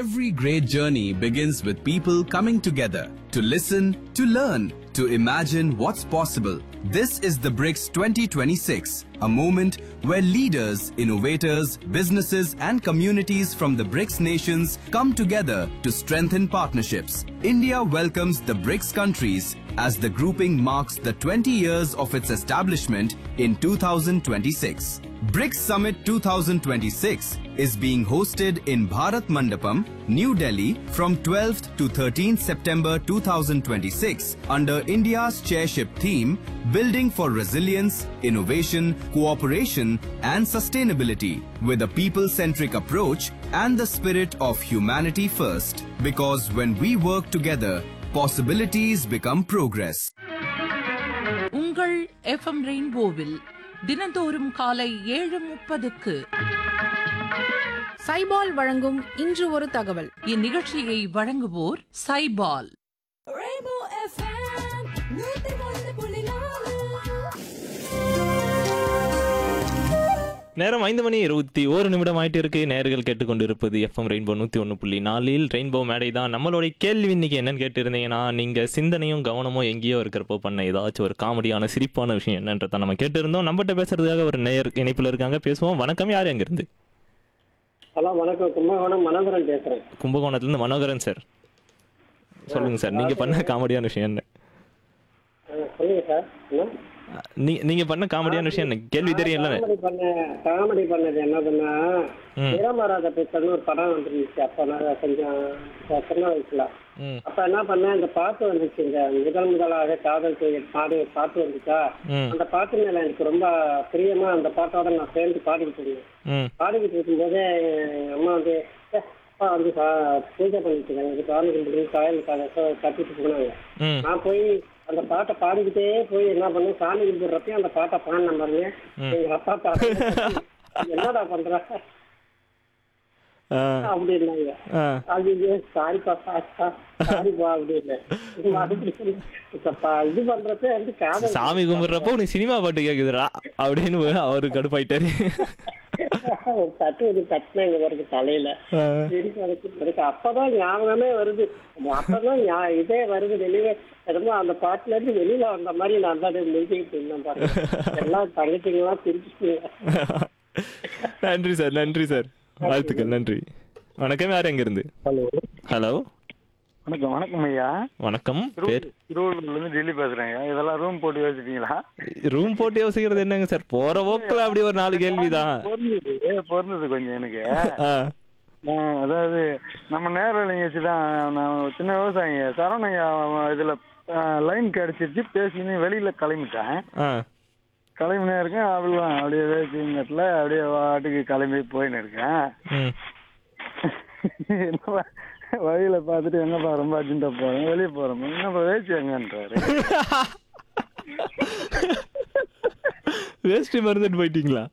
Every great journey begins with people coming together to listen, to learn, to imagine what's possible. This is the BRICS 2026, a moment where leaders, innovators, businesses, and communities from the BRICS nations come together to strengthen partnerships. India welcomes the BRICS countries as the grouping marks the 20 years of its establishment in 2026. BRICS Summit 2026 is being hosted in Bharat Mandapam, New Delhi from 12th to 13th September 2026 under India's chairship theme Building for Resilience, Innovation, Cooperation and Sustainability with a people-centric approach and the spirit of humanity first. Because when we work together, possibilities become progress. உங்கள் FM ரெயின்போவில் தினந்தோறும் காலை ஏழு முப்பதுக்கு சைபால் வழங்கும் இன்று ஒரு தகவல் இந்நிகழ்ச்சியை வழங்குவோர் சைபால் Rainbow FM, நூத்தி ஒன்று புள்ளி நாலு நேரம் ஐந்து மணி இருபத்தி ஒரு நிமிடம் ஆயிட்டு இருக்கு நேர்கள் கேட்டுக்கொண்டிருப்பது எஃப்எம் ரெயின்போ நூற்றி ஒன்று புள்ளி நாலில் ரெயின்போ மேடை தான் நம்மளுடைய கேள்வி இன்னைக்கு என்னன்னு கேட்டிருந்தீங்கன்னா நீங்கள் சிந்தனையும் கவனமும் எங்கேயோ இருக்கிறப்போ பண்ண ஏதாச்சும் ஒரு காமெடியான சிரிப்பான விஷயம் என்னன்றதை நம்ம கேட்டிருந்தோம் நம்மகிட்ட பேசுறதுக்காக ஒரு நேயர் இணைப்பில் இருக்காங்க பேசுவோம் வணக்கம் யார் எங்கிருந்து ஹலோ வணக்கம் கும்பகோணம் மனோகரன் பேசுறேன் கும்பகோணத்துலேருந்து மனோகரன் சார் சொல்லுங்க சார் நீங்கள் பண்ண காமெடியான விஷயம் என்ன ஆ, சொல்லுங்க சார் என்ன நீ நீங்கள் பண்ண காமெடியான விஷயம் என்ன கேள்வி தெரியல காமெடி பண்ண காமெடி பண்ணது என்னதுன்னா ம். நிறமாறாத பித்தன்னு ஒரு படம் வந்துருந்துச்சு அப்ப நான் கொஞ்சம் சின்ன வயசுல ம் அப்ப என்ன பண்ணேன் இந்த பாட்டு வந்துச்சு இந்த முதல் முதலாக காதல் செய்ய பாடு பாட்டு வந்துச்சா ம் அந்த பாட்டு மேல எனக்கு ரொம்ப பிரியமா அந்த பாட்டோட நான் சேர்ந்து பாடிக்கிட்டு இருந்தேன் ம் பாடிக்கிட்டு இருக்கும்போது எங்க அம்மா வந்து "ஏ, அப்பா வந்து சா- பூஜை பண்ணிட்டு இருக்காங்க இது காரணம் காயல் கட்டிட்டு போனாங்க ம் நான் போய் அந்த பாட்டை பாடிக்கிட்டே போய் என்ன பண்ணேன் சாமி கும்பிடுறப்பயும் அந்த பாட்டை பாடின பாருங்க எங்க அப்பா பாட்டு என்னடா பண்ற ஆ அப்படின்னாங்க ஆ அது சாரிப்பா சாரிப்பா சாரிப்பா அப்படின்னு மறுபடியும் இப்ப இது பண்றப்ப வந்து காதல் சாமி கும்பிடுறப்போ நீ சினிமா பாட்டு கேக்குதுடா அப்படின்னு அவரு கடுப்பாயிட்டாரு ஒரு தட்டு ஒரு தட்டுனாங்க பாருங்க தலையில சிரிப்பு எனக்கு எனக்கு அப்பதான் ஞாபகமே வருது அப்பதான் ஞா- இதே வருது வெளியே என்னமோ அந்த பாட்டுல இருந்து வெளியில வந்த மாதிரி நான் தான் முடிச்சுக்கிட்டு இருந்தேன் பாருங்க எல்லாம் தங்கச்சிங்கெல்லாம் பிரிச்சுட்டு நன்றி சார் நன்றி சார் வாழ்த்துக்கள் நன்றி வணக்கம் யார் எங்க இருந்து ஹலோ ஹலோ வணக்கம் வணக்கம் ஐயா வணக்கம் பேர் திருவள்ளூர்ல இருந்து டெல்லி பேசுறேன் இதெல்லாம் ரூம் போட்டு வச்சுட்டீங்களா ரூம் போட்டு யோசிக்கிறது என்னங்க சார் போற போக்குல அப்படி ஒரு நாலு கேள்விதான் பொருந்தது பொருந்தது கொஞ்சம் எனக்கு ஆ, நான் அதாவது நம்ம நேர நிகழ்ச்சி தான் நான் சின்ன விவசாயிங்க சரவணையா இதுல லைன் கிடைச்சிருச்சு பேசின்னு வெளியில கிளம்பிட்டேன் ஆ, கிளம்பினே இருக்கேன் அப்படிலாம் அப்படியே வேசிங்கத்துல அப்படியே வாட்டுக்கு கிளம்பி போயின்னு இருக்கேன் ம். என்னப்பா வழியில பார்த்துட்டு என்னப்பா ரொம்ப அர்ஜென்ட்டா போறேன் வெளியே போறோம் என்னப்பா வேச்சி எங்கன்றாரு வேஷ்டி மருந்துட்டு போயிட்டீங்களா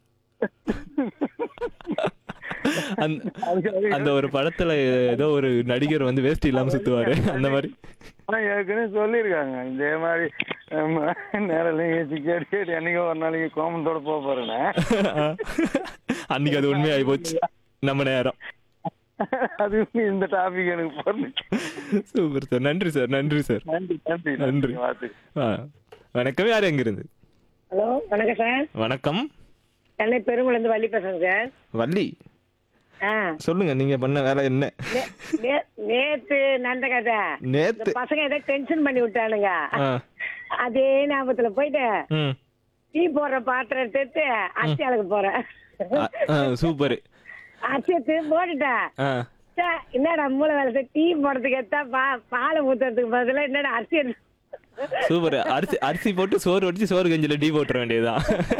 அந்த அந்த ஒரு படத்துல ஏதோ ஒரு நடிகர் வந்து வேஷ்டி இல்லாம சுத்துவாரு அந்த மாதிரி ஆனா ஏற்கனவே சொல்லியிருக்காங்க இதே மாதிரி ஆமா, நேரம் நிகழ்ச்சி கேட்டு கேட்டு என்னைக்கோ ஒரு நாளைக்கு கோமத்தோட போக போறேன்னு ஆ. அன்னைக்கு அது உண்மையாயி போச்சு நம்ம நேரம் அது இந்த டாபிக் எனக்கு போறேன் சூப்பர் சார் நன்றி சார் நன்றி சார் நன்றி நன்றி நன்றி வாழ்த்து ஆ. வணக்கம் யார் எங்க இருந்து ஹலோ வணக்கம் சார் வணக்கம் சென்னை பெருங்குளந்து வள்ளி பேசுறேன் சார் வள்ளி ஆ சொல்லுங்க நீங்க பண்ண வேலை என்ன நே- நே- நேத்து நடந்த கதை இந்த நேத்து பசங்க ஏதோ டென்ஷன் பண்ணி விட்டானுங்க ஆ. அதே ஞாபகத்துல போயிட்டு ம் டீ போடுற பாத்திரத்தை எடுத்து அரிசி அளக்க போறேன் சூப்பர் அரிசி எடுத்து போட்டுட்டேன் ஆ ச்சே, என்னடா மூளை வேலை டீ போடுறதுக்கு எடுத்தா பா பாலை ஊத்துறதுக்கு பதிலா என்னடா அரிசி எடுத்து சூப்பர் அரிசி அரிசி போட்டு சோறு வடிச்சு சோறு கஞ்சில டீ போட்டுற வேண்டியதுதான்